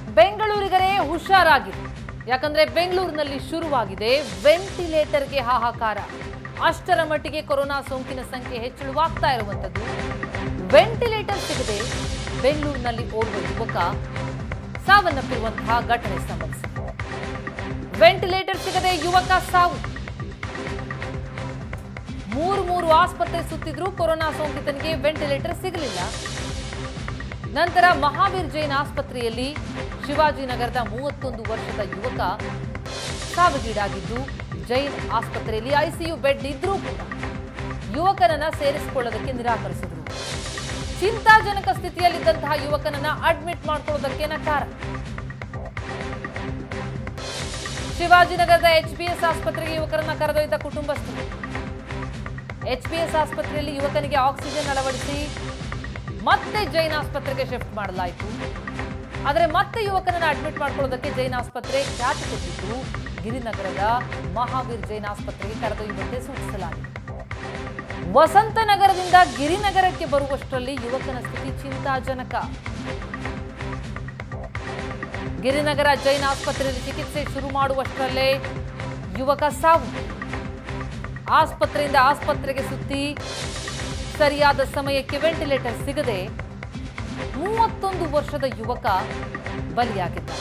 ಬೆಂಗಳೂರಿಗರೇ ಹುಷಾರಾಗಿದೆ ಯಾಕಂದ್ರೆ ಬೆಂಗಳೂರಿನಲ್ಲಿ ಶುರುವಾಗಿದೆ ವೆಂಟಿಲೇಟರ್ಗೆ ಹಾಹಾಕಾರ ಅಷ್ಟರ ಮಟ್ಟಿಗೆ ಕೊರೋನಾ ಸೋಂಕಿನ ಸಂಖ್ಯೆ ಹೆಚ್ಚಳವಾಗ್ತಾ ಇರುವಂತದ್ದು ವೆಂಟಿಲೇಟರ್ ಸಿಗದೆ ಬೆಂಗಳೂರಿನಲ್ಲಿ ಓರ್ವ ಯುವಕ ಸಾವನ್ನಪ್ಪಿರುವಂತಹ ಘಟನೆ ಸಂಭವಿಸಿದೆ ವೆಂಟಿಲೇಟರ್ ಸಿಗದೆ ಯುವಕ ಸಾವು ಮೂರು ಮೂರು ಆಸ್ಪತ್ರೆ ಸುತ್ತಿದ್ರೂ ಕೊರೋನಾ ಸೋಂಕಿತನಿಗೆ ವೆಂಟಿಲೇಟರ್ ಸಿಗಲಿಲ್ಲ ನಂತರ ಮಹಾವೀರ್ ಜೈನ್ ಆಸ್ಪತ್ರೆಯಲ್ಲಿ ಶಿವಾಜಿನಗರದ ಮೂವತ್ತೊಂದು ವರ್ಷದ ಯುವಕ ಸಾವಿಗೀಡಾಗಿದ್ದು ಜೈನ್ ಆಸ್ಪತ್ರೆಯಲ್ಲಿ ಐಸಿಯು ಬೆಡ್ ಇದ್ರೂ ಕೂಡ ಯುವಕನನ್ನ ಸೇರಿಸಿಕೊಳ್ಳೋದಕ್ಕೆ ನಿರಾಕರಿಸಿದ್ರು ಚಿಂತಾಜನಕ ಸ್ಥಿತಿಯಲ್ಲಿದ್ದಂತಹ ಯುವಕನನ್ನ ಅಡ್ಮಿಟ್ ಮಾಡ್ಕೊಳ್ಳೋದಕ್ಕೆ ನಕಾರ ಶಿವಾಜಿನಗರದ ಎಚ್ಬಿಎಸ್ ಆಸ್ಪತ್ರೆಗೆ ಯುವಕರನ್ನ ಕರೆದೊಯ್ದ ಕುಟುಂಬಸ್ಥರು ಎಚ್ಬಿಎಸ್ ಆಸ್ಪತ್ರೆಯಲ್ಲಿ ಯುವಕನಿಗೆ ಆಕ್ಸಿಜನ್ ಅಳವಡಿಸಿ ಮತ್ತೆ ಜೈನ್ ಆಸ್ಪತ್ರೆಗೆ ಶಿಫ್ಟ್ ಮಾಡಲಾಯಿತು ಆದರೆ ಮತ್ತೆ ಯುವಕನನ್ನ ಅಡ್ಮಿಟ್ ಮಾಡ್ಕೊಳ್ಳೋದಕ್ಕೆ ಜೈನ್ ಆಸ್ಪತ್ರೆ ಖ್ಯಾತಿ ತೆಗೆದಿದ್ದು ಗಿರಿನಗರದ ಮಹಾವೀರ್ ಜೈನ್ ಆಸ್ಪತ್ರೆಗೆ ಕರೆದೊಯ್ಯುವಂತೆ ಸೂಚಿಸಲಾಗಿದೆ ವಸಂತನಗರದಿಂದ ಗಿರಿನಗರಕ್ಕೆ ಬರುವಷ್ಟರಲ್ಲಿ ಯುವಕನ ಸ್ಥಿತಿ ಚಿಂತಾಜನಕ ಗಿರಿನಗರ ಜೈನ್ ಆಸ್ಪತ್ರೆಯಲ್ಲಿ ಚಿಕಿತ್ಸೆ ಶುರು ಮಾಡುವಷ್ಟರಲ್ಲೇ ಯುವಕ ಸಾವು ಆಸ್ಪತ್ರೆಯಿಂದ ಆಸ್ಪತ್ರೆಗೆ ಸುತ್ತಿ ಸರಿಯಾದ ಸಮಯಕ್ಕೆ ವೆಂಟಿಲೇಟರ್ ಸಿಗದೆ ಮೂವತ್ತೊಂದು ವರ್ಷದ ಯುವಕ ಬಲಿಯಾಗಿದ್ದ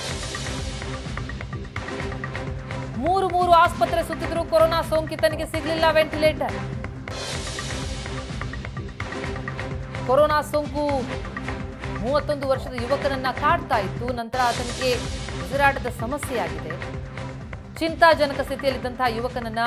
ಮೂರು ಮೂರು ಆಸ್ಪತ್ರೆ ಸುತ್ತಿದ್ರು ಕೊರೋನಾ ಸೋಂಕಿತನಿಗೆ ಸಿಗಲಿಲ್ಲ ವೆಂಟಿಲೇಟರ್ ಕೊರೋನಾ ಸೋಂಕು ಮೂವತ್ತೊಂದು ವರ್ಷದ ಯುವಕನನ್ನ ಕಾಡ್ತಾ ಇತ್ತು ನಂತರ ಆತನಿಗೆ ಉಸಿರಾಟದ ಸಮಸ್ಯೆಯಾಗಿದೆ ಚಿಂತಾಜನಕ ಸ್ಥಿತಿಯಲ್ಲಿದ್ದಂತಹ ಯುವಕನನ್ನ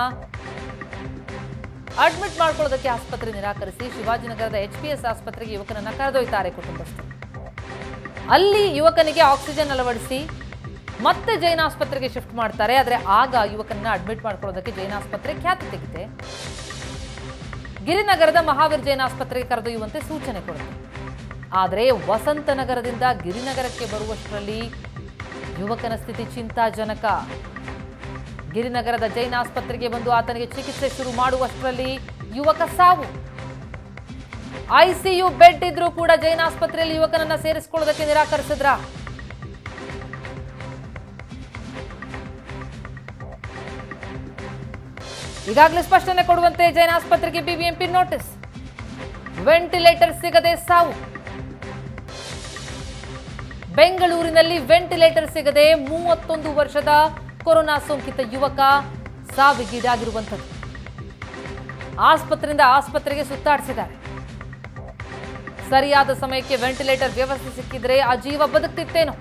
ಅಡ್ಮಿಟ್ ಮಾಡ್ಕೊಳ್ಳೋದಕ್ಕೆ ಆಸ್ಪತ್ರೆ ನಿರಾಕರಿಸಿ ಶಿವಾಜಿನಗರದ ಎಚ್ಪಿಎಸ್ ಆಸ್ಪತ್ರೆಗೆ ಯುವಕನನ್ನ ಕರೆದೊಯ್ತಾರೆ ಕುಟುಂಬಸ್ಥರು ಅಲ್ಲಿ ಯುವಕನಿಗೆ ಆಕ್ಸಿಜನ್ ಅಳವಡಿಸಿ ಮತ್ತೆ ಜೈನ್ ಆಸ್ಪತ್ರೆಗೆ ಶಿಫ್ಟ್ ಮಾಡ್ತಾರೆ ಆದರೆ ಆಗ ಯುವಕನನ್ನ ಅಡ್ಮಿಟ್ ಮಾಡ್ಕೊಳ್ಳೋದಕ್ಕೆ ಜೈನ್ ಆಸ್ಪತ್ರೆ ಖ್ಯಾತಿ ತೆಗಿದೆ ಗಿರಿನಗರದ ಮಹಾವೀರ್ ಜೈನ್ ಆಸ್ಪತ್ರೆಗೆ ಕರೆದೊಯ್ಯುವಂತೆ ಸೂಚನೆ ಕೊಡುತ್ತೆ ಆದರೆ ವಸಂತನಗರದಿಂದ ಗಿರಿನಗರಕ್ಕೆ ಬರುವಷ್ಟರಲ್ಲಿ ಯುವಕನ ಸ್ಥಿತಿ ಚಿಂತಾಜನಕ ಗಿರಿನಗರದ ಜೈನ್ ಆಸ್ಪತ್ರೆಗೆ ಬಂದು ಆತನಿಗೆ ಚಿಕಿತ್ಸೆ ಶುರು ಮಾಡುವಷ್ಟರಲ್ಲಿ ಯುವಕ ಸಾವು ಐಸಿಯು ಬೆಡ್ ಇದ್ರೂ ಕೂಡ ಜೈನ್ ಆಸ್ಪತ್ರೆಯಲ್ಲಿ ಯುವಕನನ್ನ ಸೇರಿಸಿಕೊಳ್ಳೋದಕ್ಕೆ ನಿರಾಕರಿಸಿದ್ರ ಈಗಾಗಲೇ ಸ್ಪಷ್ಟನೆ ಕೊಡುವಂತೆ ಜೈನ್ ಆಸ್ಪತ್ರೆಗೆ ಬಿಬಿಎಂಪಿ ನೋಟಿಸ್ ವೆಂಟಿಲೇಟರ್ ಸಿಗದೆ ಸಾವು ಬೆಂಗಳೂರಿನಲ್ಲಿ ವೆಂಟಿಲೇಟರ್ ಸಿಗದೆ ಮೂವತ್ತೊಂದು ವರ್ಷದ ಕೊರೋನಾ ಸೋಂಕಿತ ಯುವಕ ಸಾವಿಗೀಡಾಗಿರುವಂಥದ್ದು ಆಸ್ಪತ್ರೆಯಿಂದ ಆಸ್ಪತ್ರೆಗೆ ಸುತ್ತಾಡಿಸಿದ್ದಾರೆ ಸರಿಯಾದ ಸಮಯಕ್ಕೆ ವೆಂಟಿಲೇಟರ್ ವ್ಯವಸ್ಥೆ ಸಿಕ್ಕಿದ್ರೆ ಆ ಜೀವ ಬದುಕ್ತಿತ್ತೇನೋ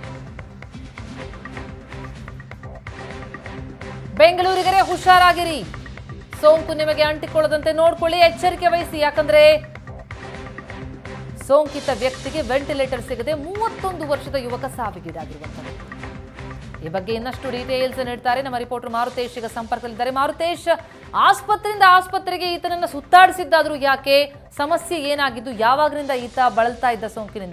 ಬೆಂಗಳೂರಿಗರೇ ಹುಷಾರಾಗಿರಿ ಸೋಂಕು ನಿಮಗೆ ಅಂಟಿಕೊಳ್ಳದಂತೆ ನೋಡ್ಕೊಳ್ಳಿ ಎಚ್ಚರಿಕೆ ವಹಿಸಿ ಯಾಕಂದ್ರೆ ಸೋಂಕಿತ ವ್ಯಕ್ತಿಗೆ ವೆಂಟಿಲೇಟರ್ ಸಿಗದೆ ಮೂವತ್ತೊಂದು ವರ್ಷದ ಯುವಕ ಸಾವಿಗೀಡಾಗಿರುವಂಥದ್ದು ಈ ಬಗ್ಗೆ ಇನ್ನಷ್ಟು ಡೀಟೇಲ್ಸ್ ನೀಡ್ತಾರೆ ನಮ್ಮ ರಿಪೋರ್ಟರ್ ಮಾರುತೇಶ್ ಈಗ ಸಂಪರ್ಕದಲ್ಲಿದ್ದಾರೆ ಮಾರುತೇಶ್ ಆಸ್ಪತ್ರೆಯಿಂದ ಆಸ್ಪತ್ರೆಗೆ ಈತನನ್ನ ಸುತ್ತಾಡಿಸಿದ್ದಾದ್ರೂ ಯಾಕೆ ಸಮಸ್ಯೆ ಏನಾಗಿದ್ದು ಯಾವಾಗರಿಂದ ಈತ ಬಳಲ್ತಾ ಇದ್ದ ಸೋಂಕಿನಿಂದ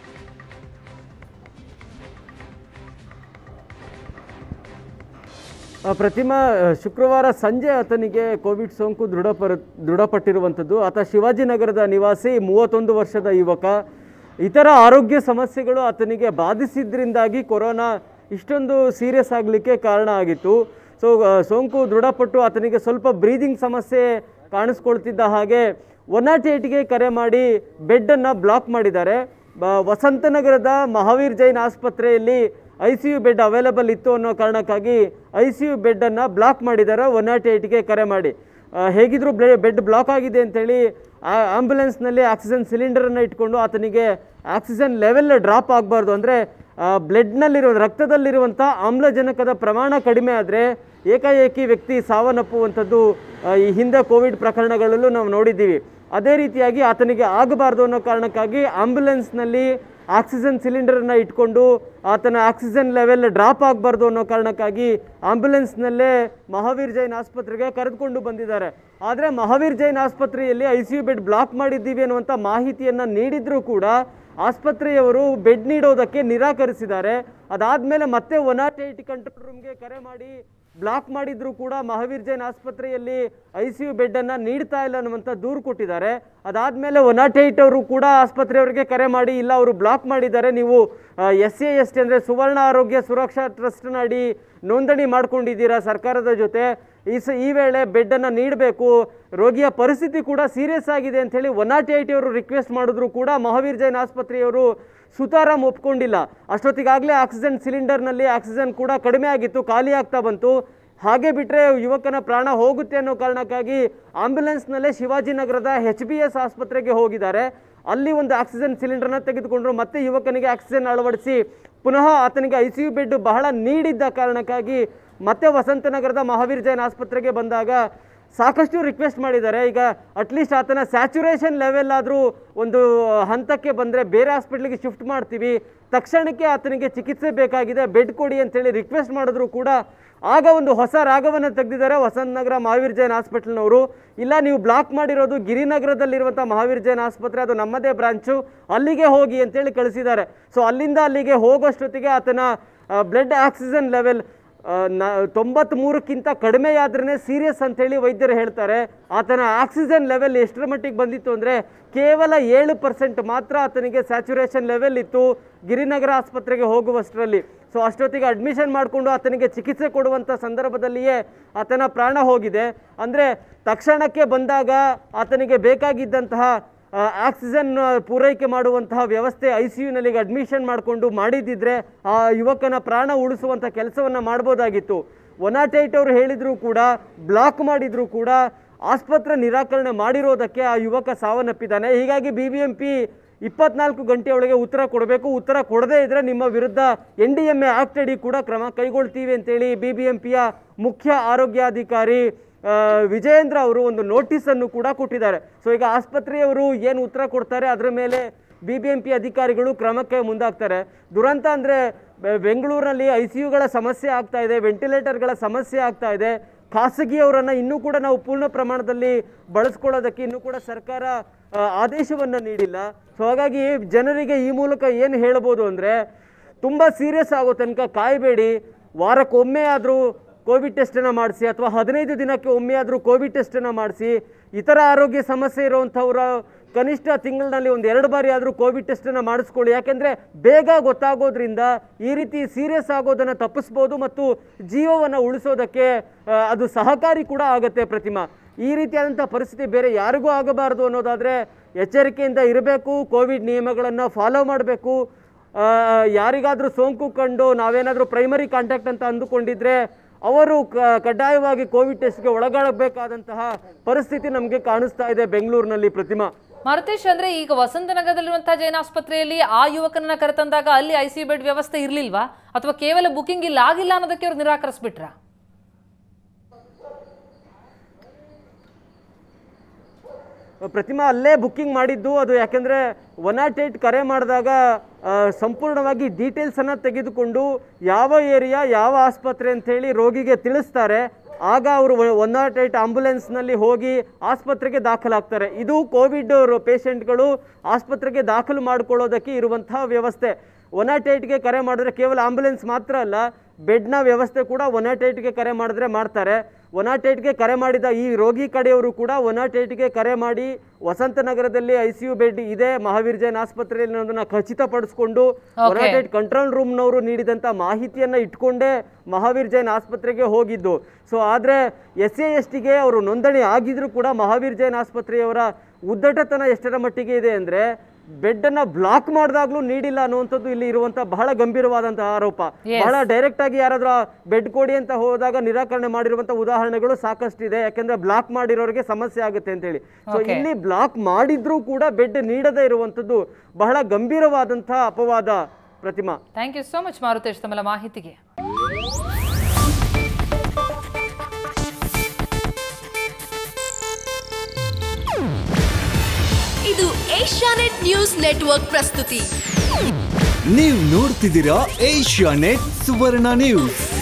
ಆ, ಪ್ರತಿಮಾ ಆ, ಶುಕ್ರವಾರ ಸಂಜೆ ಆತನಿಗೆ ಕೋವಿಡ್ ಸೋಂಕು ದೃಢಪರ ದೃಢಪಟ್ಟಿರುವಂಥದ್ದು ಆತ ಶಿವಾಜಿನಗರದ ನಿವಾಸಿ ಮೂವತ್ತೊಂದು ವರ್ಷದ ಯುವಕ ಇತರ ಆರೋಗ್ಯ ಸಮಸ್ಯೆಗಳು ಆತನಿಗೆ ಬಾಧಿಸಿದ್ರಿಂದಾಗಿ ಕೊರೋನಾ ಇಷ್ಟೊಂದು ಸೀರಿಯಸ್ ಆಗಲಿಕ್ಕೆ ಕಾರಣ ಆಗಿತ್ತು ಸೊ ಆ, ಸೋಂಕು ದೃಢಪಟ್ಟು ಆತನಿಗೆ ಸ್ವಲ್ಪ ಬ್ರೀದಿಂಗ್ ಸಮಸ್ಯೆ ಕಾಣಿಸ್ಕೊಳ್ತಿದ್ದ ಹಾಗೆ ಒನ್ ನಾಟ್ ಏಯ್ಟ್ಗೆ ಕರೆ ಮಾಡಿ ಬೆಡ್ಡನ್ನು ಬ್ಲಾಕ್ ಮಾಡಿದ್ದಾರೆ ಬ- ವಸಂತನಗರದ ಮಹಾವೀರ್ ಜೈನ್ ಆಸ್ಪತ್ರೆಯಲ್ಲಿ I C U bed available ಇತ್ತು ಅನ್ನೋ ಕಾರಣಕ್ಕಾಗಿ ಐ ಸಿ ಯು ಬೆಡ್ಡನ್ನು ಬ್ಲಾಕ್ ಮಾಡಿದ್ದಾರೆ ಒನ್ ನಾಟ್ ಏಯ್ಟ್ಗೆ ಕರೆ ಮಾಡಿ ಆ, ಹೇಗಿದ್ರು ಬೆಡ್ ಬ್ಲಾಕ್ ಆಗಿದೆ ಅಂತೇಳಿ ಆ ಆಂಬ್ಯುಲೆನ್ಸ್ನಲ್ಲಿ ಆಕ್ಸಿಜನ್ ಸಿಲಿಂಡರನ್ನು ಇಟ್ಕೊಂಡು ಆತನಿಗೆ ಆಕ್ಸಿಜನ್ ಲೆವೆಲ್ ಡ್ರಾಪ್ ಆಗಬಾರ್ದು ಅಂದರೆ ಬ್ಲಡ್ನಲ್ಲಿರೋ ರಕ್ತದಲ್ಲಿರುವಂಥ ಆಮ್ಲಜನಕದ ಪ್ರಮಾಣ ಕಡಿಮೆ ಆದರೆ ಏಕಾಏಕಿ ವ್ಯಕ್ತಿ ಸಾವನ್ನಪ್ಪುವಂಥದ್ದು ಆ, ಈ ಹಿಂದೆ ಕೋವಿಡ್ ಪ್ರಕರಣಗಳಲ್ಲೂ ನಾವು ನೋಡಿದ್ದೀವಿ ಅದೇ ರೀತಿಯಾಗಿ ಆತನಿಗೆ ಆಗಬಾರ್ದು ಅನ್ನೋ ಕಾರಣಕ್ಕಾಗಿ ಆಂಬ್ಯುಲೆನ್ಸ್ನಲ್ಲಿ ಆಕ್ಸಿಜನ್ ಸಿಲಿಂಡರನ್ನ ಇಟ್ಕೊಂಡು ಆತನ ಆಕ್ಸಿಜನ್ ಲೆವೆಲ್ ಡ್ರಾಪ್ ಆಗಬಾರ್ದು ಅನ್ನೋ ಕಾರಣಕ್ಕಾಗಿ ಆಂಬ್ಯುಲೆನ್ಸ್ನಲ್ಲೇ ಮಹಾವೀರ್ ಜೈನ್ ಆಸ್ಪತ್ರೆಗೆ ಕರೆದುಕೊಂಡು ಬಂದಿದ್ದಾರೆ ಆದರೆ ಮಹಾವೀರ್ ಜೈನ್ ಆಸ್ಪತ್ರೆಯಲ್ಲಿ I C U bed block ಮಾಡಿದ್ದೀವಿ ಅನ್ನುವಂಥ ಮಾಹಿತಿಯನ್ನು ನೀಡಿದ್ರೂ ಕೂಡ ಆಸ್ಪತ್ರೆಯವರು ಬೆಡ್ ನೀಡೋದಕ್ಕೆ ನಿರಾಕರಿಸಿದ್ದಾರೆ ಅದಾದಮೇಲೆ ಮತ್ತೆ ಒನ್ ನಾಟ್ ಏಯ್ಟ್ ಕಂಟ್ರೋಲ್ ರೂಮ್ಗೆ ಕರೆ ಮಾಡಿ ಬ್ಲಾಕ್ ಮಾಡಿದ್ರು ಕೂಡ ಮಹಾವೀರ್ ಜೈನ್ ಆಸ್ಪತ್ರೆಯಲ್ಲಿ ಐ ಸಿ ಯು ಬೆಡ್ಡನ್ನು ನೀಡ್ತಾ ಇಲ್ಲ ಅನ್ನುವಂಥ ದೂರು ಕೊಟ್ಟಿದ್ದಾರೆ ಅದಾದಮೇಲೆ ಒನ್ ನಾಟ್ ಏಯ್ಟ್ ಅವರು ಕೂಡ ಆಸ್ಪತ್ರೆಯವರಿಗೆ ಕರೆ ಮಾಡಿ ಇಲ್ಲ ಅವರು ಬ್ಲಾಕ್ ಮಾಡಿದ್ದಾರೆ ನೀವು ಎಸ್ ಎ ಎಸ್ ಟಿ ಅಂದರೆ ಸುವರ್ಣ ಆರೋಗ್ಯ ಸುರಕ್ಷಾ ಟ್ರಸ್ಟ್ನ ಅಡಿ ನೋಂದಣಿ ಮಾಡ್ಕೊಂಡಿದ್ದೀರಾ ಸರ್ಕಾರದ ಜೊತೆ ಈ ಸ ಈ ವೇಳೆ ಬೆಡ್ಡನ್ನು ನೀಡಬೇಕು ರೋಗಿಯ ಪರಿಸ್ಥಿತಿ ಕೂಡ ಸೀರಿಯಸ್ ಆಗಿದೆ ಅಂತ ಹೇಳಿ ಒನ್ ನಾಟ್ ಏಯ್ಟ್ ಅವರು ರಿಕ್ವೆಸ್ಟ್ ಮಾಡಿದ್ರು ಕೂಡ ಮಹಾವೀರ್ ಜೈನ್ ಆಸ್ಪತ್ರೆಯವರು ಸುತಾರಾಮ್ ಒಪ್ಕೊಂಡಿಲ್ಲ ಅಷ್ಟೊತ್ತಿಗಾಗಲೇ ಆಕ್ಸಿಜನ್ ಸಿಲಿಂಡರ್ನಲ್ಲಿ ಆಕ್ಸಿಜನ್ ಕೂಡ ಕಡಿಮೆ ಆಗಿತ್ತು ಖಾಲಿ ಆಗ್ತಾ ಬಂತು ಹಾಗೆ ಬಿಟ್ಟರೆ ಯುವಕನ ಪ್ರಾಣ ಹೋಗುತ್ತೆ ಅನ್ನೋ ಕಾರಣಕ್ಕಾಗಿ ಆಂಬ್ಯುಲೆನ್ಸ್ನಲ್ಲೇ ಶಿವಾಜಿನಗರದ ಎಚ್ ಬಿ ಎಸ್ ಆಸ್ಪತ್ರೆಗೆ ಹೋಗಿದ್ದಾರೆ ಅಲ್ಲಿ ಒಂದು ಆಕ್ಸಿಜನ್ ಸಿಲಿಂಡರ್ನ ತೆಗೆದುಕೊಂಡ್ರು ಮತ್ತೆ ಯುವಕನಿಗೆ ಆಕ್ಸಿಜನ್ ಅಳವಡಿಸಿ ಪುನಃ ಆತನಿಗೆ ಐ ಸಿ ಯು ಬೆಡ್ ಬಹಳ ನೀಡಿದ್ದ ಕಾರಣಕ್ಕಾಗಿ ಮತ್ತೆ ವಸಂತನಗರದ ಮಹಾವೀರ್ ಜೈನ್ ಆಸ್ಪತ್ರೆಗೆ ಬಂದಾಗ ಸಾಕಷ್ಟು ರಿಕ್ವೆಸ್ಟ್ ಮಾಡಿದ್ದಾರೆ ಈಗ ಅಟ್ಲೀಸ್ಟ್ ಆತನ ಸ್ಯಾಚುರೇಷನ್ ಲೆವೆಲ್ ಆದರೂ ಒಂದು ಹಂತಕ್ಕೆ ಬಂದರೆ ಬೇರೆ ಹಾಸ್ಪಿಟ್ಲಿಗೆ ಶಿಫ್ಟ್ ಮಾಡ್ತೀವಿ ತಕ್ಷಣಕ್ಕೆ ಆತನಿಗೆ ಚಿಕಿತ್ಸೆ ಬೇಕಾಗಿದೆ ಬೆಡ್ ಕೊಡಿ ಅಂತೇಳಿ ರಿಕ್ವೆಸ್ಟ್ ಮಾಡಿದ್ರು ಕೂಡ ಆಗ ಒಂದು ಹೊಸ ರಾಗವನ್ನು ತೆಗೆದಿದ್ದಾರೆ ವಸಂತನಗರ ಮಹಾವೀರ್ ಜೈನ್ ಹಾಸ್ಪಿಟಲ್ನವರು ಇಲ್ಲ ನೀವು ಬ್ಲಾಕ್ ಮಾಡಿರೋದು ಗಿರಿನಗರದಲ್ಲಿರುವಂಥ ಮಹಾವೀರ್ ಜೈನ್ ಆಸ್ಪತ್ರೆ ಅದು ನಮ್ಮದೇ ಬ್ರಾಂಚು ಅಲ್ಲಿಗೆ ಹೋಗಿ ಅಂತೇಳಿ ಕಳಿಸಿದ್ದಾರೆ ಸೊ ಅಲ್ಲಿಂದ ಅಲ್ಲಿಗೆ ಹೋಗೋಷ್ಟೊತ್ತಿಗೆ ಆತನ ಬ್ಲಡ್ ಆಕ್ಸಿಜನ್ ಲೆವೆಲ್ ನ ತೊಂಬತ್ಮೂರಕ್ಕಿಂತ ಕಡಿಮೆಯಾದ್ರೇ ಸೀರಿಯಸ್ ಅಂತೇಳಿ ವೈದ್ಯರು ಹೇಳ್ತಾರೆ ಆತನ ಆಕ್ಸಿಜನ್ ಲೆವೆಲ್ ಎಷ್ಟರ ಮಟ್ಟಿಗೆ ಬಂದಿತ್ತು ಅಂದರೆ ಕೇವಲ ಏಳು ಪರ್ಸೆಂಟ್ ಮಾತ್ರ ಆತನಿಗೆ ಸ್ಯಾಚುರೇಷನ್ ಲೆವೆಲ್ ಇತ್ತು ಗಿರಿನಗರ ಆಸ್ಪತ್ರೆಗೆ ಹೋಗುವಷ್ಟರಲ್ಲಿ ಸೊ ಅಷ್ಟೊತ್ತಿಗೆ ಅಡ್ಮಿಷನ್ ಮಾಡಿಕೊಂಡು ಆತನಿಗೆ ಚಿಕಿತ್ಸೆ ಕೊಡುವಂಥ ಸಂದರ್ಭದಲ್ಲಿಯೇ ಆತನ ಪ್ರಾಣ ಹೋಗಿದೆ ಅಂದರೆ ತಕ್ಷಣಕ್ಕೆ ಬಂದಾಗ ಆತನಿಗೆ ಬೇಕಾಗಿದ್ದಂತಹ ಆ, ಆಕ್ಸಿಜನ್ ಆ, ಪೂರೈಕೆ ಮಾಡುವಂತಹ ವ್ಯವಸ್ಥೆ ಐ ಸಿ ಯುನಲ್ಲಿ ಅಡ್ಮಿಷನ್ ಮಾಡಿಕೊಂಡು ಮಾಡಿದ್ದಿದ್ರೆ ಆ ಯುವಕನ ಪ್ರಾಣ ಉಳಿಸುವಂಥ ಕೆಲಸವನ್ನು ಮಾಡ್ಬೋದಾಗಿತ್ತು ಒನ್ ನಾಟ್ ಏಯ್ಟ್ ಅವರು ಹೇಳಿದ್ರು ಕೂಡ ಬ್ಲಾಕ್ ಮಾಡಿದ್ರು ಕೂಡ ಆಸ್ಪತ್ರೆ ನಿರಾಕರಣೆ ಮಾಡಿರೋದಕ್ಕೆ ಆ ಯುವಕ ಸಾವನ್ನಪ್ಪಿದ್ದಾನೆ ಹೀಗಾಗಿ ಬಿ ಬಿ ಎಂ ಪಿ ಇಪ್ಪತ್ನಾಲ್ಕು ಗಂಟೆಯೊಳಗೆ ಉತ್ತರ ಕೊಡಬೇಕು ಉತ್ತರ ಕೊಡದೇ ಇದ್ರೆ ನಿಮ್ಮ ವಿರುದ್ಧ N D M A act ಅಡಿ ಕೂಡ ಕ್ರಮ ಕೈಗೊಳ್ತೀವಿ ಅಂತೇಳಿ ಬಿ ಬಿ ಎಂ ಪಿಯ ಮುಖ್ಯ ಆರೋಗ್ಯಾಧಿಕಾರಿ ಆ, ವಿಜಯೇಂದ್ರ ಅವರು ಒಂದು ನೋಟಿಸನ್ನು ಕೂಡ ಕೊಟ್ಟಿದ್ದಾರೆ ಸೊ ಈಗ ಆಸ್ಪತ್ರೆಯವರು ಏನು ಉತ್ತರ ಕೊಡ್ತಾರೆ ಅದರ ಮೇಲೆ ಬಿ ಬಿ ಎಂ ಪಿ ಅಧಿಕಾರಿಗಳು ಕ್ರಮಕ್ಕೆ ಮುಂದಾಗ್ತಾರೆ ದುರಂತ ಅಂದರೆ ಬೆಂಗಳೂರಿನಲ್ಲಿ ಐ ಸಿ ಯುಗಳ ಸಮಸ್ಯೆ ಆಗ್ತಾ ಇದೆ ವೆಂಟಿಲೇಟರ್ಗಳ ಸಮಸ್ಯೆ ಆಗ್ತಾ ಇದೆ ಖಾಸಗಿಯವರನ್ನು ಇನ್ನೂ ಕೂಡ ನಾವು ಪೂರ್ಣ ಪ್ರಮಾಣದಲ್ಲಿ ಬಳಸ್ಕೊಳ್ಳೋದಕ್ಕೆ ಇನ್ನೂ ಕೂಡ ಸರ್ಕಾರ ಆ, ಆದೇಶವನ್ನು ನೀಡಿಲ್ಲ ಸೊ ಹಾಗಾಗಿ ಜನರಿಗೆ ಈ ಮೂಲಕ ಏನು ಹೇಳ್ಬೋದು ಅಂದರೆ ತುಂಬ ಸೀರಿಯಸ್ ಆಗೋ ತನಕ ಕಾಯಬೇಡಿ ವಾರಕ್ಕೊಮ್ಮೆ ಆದರೂ ಕೋವಿಡ್ ಟೆಸ್ಟನ್ನು ಮಾಡಿಸಿ ಅಥವಾ ಹದಿನೈದು ದಿನಕ್ಕೆ ಒಮ್ಮೆ ಆದರೂ ಕೋವಿಡ್ ಟೆಸ್ಟನ್ನು ಮಾಡಿಸಿ ಇತರ ಆರೋಗ್ಯ ಸಮಸ್ಯೆ ಇರುವಂಥವ್ರ ಕನಿಷ್ಠ ತಿಂಗಳಿನಲ್ಲಿ ಒಂದು ಎರಡು ಬಾರಿ ಆದರೂ ಕೋವಿಡ್ ಟೆಸ್ಟನ್ನು ಮಾಡಿಸ್ಕೊಳ್ಳಿ ಯಾಕೆಂದರೆ ಬೇಗ ಗೊತ್ತಾಗೋದ್ರಿಂದ ಈ ರೀತಿ ಸೀರಿಯಸ್ ಆಗೋದನ್ನು ತಪ್ಪಿಸ್ಬೋದು ಮತ್ತು ಜೀವವನ್ನು ಉಳಿಸೋದಕ್ಕೆ ಆ, ಅದು ಸಹಕಾರಿ ಕೂಡ ಆಗುತ್ತೆ ಪ್ರತಿಮಾ ಈ ರೀತಿಯಾದಂಥ ಪರಿಸ್ಥಿತಿ ಬೇರೆ ಯಾರಿಗೂ ಆಗಬಾರದು ಅನ್ನೋದಾದರೆ ಎಚ್ಚರಿಕೆಯಿಂದ ಇರಬೇಕು ಕೋವಿಡ್ ನಿಯಮಗಳನ್ನು ಫಾಲೋ ಮಾಡಬೇಕು ಯಾರಿಗಾದರೂ ಸೋಂಕು ಕಂಡು ನಾವೇನಾದರೂ ಪ್ರೈಮರಿ ಕಾಂಟ್ಯಾಕ್ಟ್ ಅಂತ ಅಂದುಕೊಂಡಿದ್ರೆ ಅವರು ಕ- ಕಡ್ಡಾಯವಾಗಿ ಕೋವಿಡ್ ಟೆಸ್ಟ್ಗೆ ಒಳಗಾಗಬೇಕಾದಂತಹ ಪರಿಸ್ಥಿತಿ ನಮಗೆ ಕಾಣಿಸ್ತಾ ಇದೆ ಬೆಂಗಳೂರಿನಲ್ಲಿ ಪ್ರತಿಮಾ ಮಾರುತೇಶ್ ಅಂದ್ರೆ ಈಗ ವಸಂತನಗರದಲ್ಲಿರುವಂತಹ ಜೈನ್ ಆಸ್ಪತ್ರೆಯಲ್ಲಿ ಆ ಯುವಕನನ್ನ ಕರೆತಂದಾಗ ಅಲ್ಲಿ ಐ ಸಿ ಬೆಡ್ ವ್ಯವಸ್ಥೆ ಇರ್ಲಿಲ್ವಾ ಅಥವಾ ಕೇವಲ ಬುಕಿಂಗ್ ಇಲ್ಲ ಆಗಿಲ್ಲ ಅನ್ನೋದಕ್ಕೆ ಅವ್ರು ನಿರಾಕರಿಸ್ಬಿಟ್ರಾ ಪ್ರತಿಮಾ ಅಲ್ಲೇ ಬುಕ್ಕಿಂಗ್ ಮಾಡಿದ್ದು ಅದು ಯಾಕೆಂದರೆ ಒನ್ ನಾಟ್ ಏಯ್ಟ್ ಕರೆ ಮಾಡಿದಾಗ ಆ, ಸಂಪೂರ್ಣವಾಗಿ ಡೀಟೇಲ್ಸನ್ನು ತೆಗೆದುಕೊಂಡು ಯಾವ ಏರಿಯಾ ಯಾವ ಆಸ್ಪತ್ರೆ ಅಂಥೇಳಿ ರೋಗಿಗೆ ತಿಳಿಸ್ತಾರೆ ಆಗ ಅವರು ಒನ್ ನಾಟ್ ಏಯ್ಟ್ ಆಂಬುಲೆನ್ಸ್ನಲ್ಲಿ ಹೋಗಿ ಆಸ್ಪತ್ರೆಗೆ ದಾಖಲಾಗ್ತಾರೆ ಇದು ಕೋವಿಡ್ ಪೇಷಂಟ್ಗಳು ಆಸ್ಪತ್ರೆಗೆ ದಾಖಲು ಮಾಡಿಕೊಳ್ಳೋದಕ್ಕೆ ಇರುವಂತಹ ವ್ಯವಸ್ಥೆ ಒನ್ ನಾಟ್ ಏಯ್ಟ್ಗೆ ಕರೆ ಮಾಡಿದ್ರೆ ಕೇವಲ ಆಂಬುಲೆನ್ಸ್ ಮಾತ್ರ ಅಲ್ಲ ಬೆಡ್ನ ವ್ಯವಸ್ಥೆ ಕೂಡ ಒನ್ ನಾಟ್ ಏಯ್ಟ್ಗೆ ಕರೆ ಮಾಡಿದ್ರೆ ಮಾಡ್ತಾರೆ ಒನ್ ನಾಟ್ ಏಯ್ಟ್ಗೆ ಕರೆ ಮಾಡಿದ ಈ ರೋಗಿ ಕಡೆಯವರು ಕೂಡ ಒನ್ ನಾಟ್ ಏಯ್ಟ್ಗೆ ಕರೆ ಮಾಡಿ ವಸಂತನಗರದಲ್ಲಿ ಐ ಸಿ ಯು ಬೆಡ್ ಇದೆ ಮಹಾವೀರ್ ಜೈನ್ ಆಸ್ಪತ್ರೆಯಲ್ಲಿ ಅನ್ನೋದನ್ನ ಖಚಿತಪಡಿಸಿಕೊಂಡು ಒನ್ ನಾಟ್ ಏಯ್ಟ್ ಕಂಟ್ರೋಲ್ ರೂಮ್ನವರು ನೀಡಿದಂಥ ಮಾಹಿತಿಯನ್ನು ಇಟ್ಕೊಂಡೇ ಮಹಾವೀರ್ ಜೈನ್ ಆಸ್ಪತ್ರೆಗೆ ಹೋಗಿದ್ದು ಸೊ ಆದರೆ ಎಸ್ ಎ ಎಸ್ ಟಿಗೆ ಅವರು ನೋಂದಣಿ ಆಗಿದ್ರು ಕೂಡ ಮಹಾವೀರ್ ಜೈನ್ ಆಸ್ಪತ್ರೆಯವರ ಉದ್ದಟತನ ಎಷ್ಟರ ಮಟ್ಟಿಗೆ ಇದೆ ಅಂದರೆ ಬೆಡ್ಡನ್ನು ಬ್ಲಾಕ್ ಮಾಡಿದಾಗಲೂ ನೀಡಿಲ್ಲ ಅನ್ನುವಂಥದ್ದು ಇಲ್ಲಿ ಇರುವಂಥ ಬಹಳ ಗಂಭೀರವಾದಂತಹ ಆರೋಪ Yes. ಬಹಳ ಡೈರೆಕ್ಟ್ ಆಗಿ ಯಾರಾದ್ರೂ ಬೆಡ್ ಕೊಡಿ ಅಂತ ಹೋದಾಗ ನಿರಾಕರಣೆ ಮಾಡಿರುವಂತ ಉದಾಹರಣೆಗಳು ಸಾಕಷ್ಟಿದೆ ಯಾಕೆಂದ್ರೆ ಬ್ಲಾಕ್ ಮಾಡಿರೋರಿಗೆ ಸಮಸ್ಯೆ ಆಗುತ್ತೆ ಅಂತ ಹೇಳಿ ಸೊ Okay. ಇಲ್ಲಿ ಬ್ಲಾಕ್ ಮಾಡಿದ್ರೂ ಕೂಡ ಬೆಡ್ ನೀಡದೇ ಇರುವಂತದ್ದು ಬಹಳ ಗಂಭೀರವಾದಂತಹ ಅಪವಾದ Pratima thank you so much Maruthesh ತಮ್ಮೆಲ್ಲ ಮಾಹಿತಿಗೆ ಇದು ಏಷ್ಯಾನೆಟ್ ನ್ಯೂಸ್ ನೆಟ್ವರ್ಕ್ ಪ್ರಸ್ತುತಿ ನೀವು ನೋಡ್ತಿದ್ದೀರಾ ಏಷ್ಯಾ ನೆಟ್ ಸುವರ್ಣ ನ್ಯೂಸ್